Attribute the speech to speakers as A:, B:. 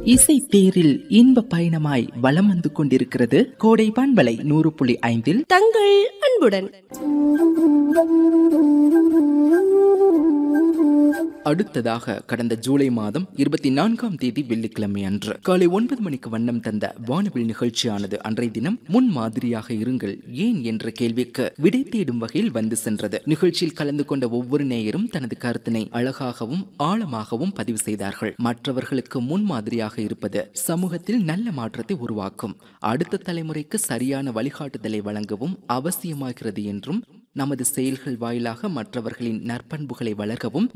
A: இசை தேரில் இன்ப பயணமாய் வலம் வந்து கொண்டிருக்கிறது கோடை பண்பலை நூறு புள்ளி ஐந்தில்
B: தங்கள் அன்புடன்
A: அடுத்ததாக கடந்த ஜூலை மாதம் இருபத்தி நான்காம் தேதி வெள்ளிக்கிழமை அன்று காலை ஒன்பது மணிக்கு வண்ணம் தந்த வானவில் நிகழ்ச்சியானது அன்றைய தினம் முன் மாதிரியாக இருங்கள் ஏன் என்ற கேள்விக்கு விடை தேடும் வகையில் வந்து சென்றது நிகழ்ச்சியில் கலந்து கொண்ட ஒவ்வொரு நேயரும் தனது கருத்தினை அழகாகவும் ஆழமாகவும் பதிவு செய்தார்கள் மற்றவர்களுக்கு முன் மாதிரியாக இருப்பது சமூகத்தில் நல்ல மாற்றத்தை உருவாக்கும் அடுத்த தலைமுறைக்கு சரியான வழிகாட்டுதலை வழங்கவும் அவசியமாகிறது என்றும் நமது செயல்கள் வாயிலாக மற்றவர்களின் நற்பண்புகளை வளர்க்கவும்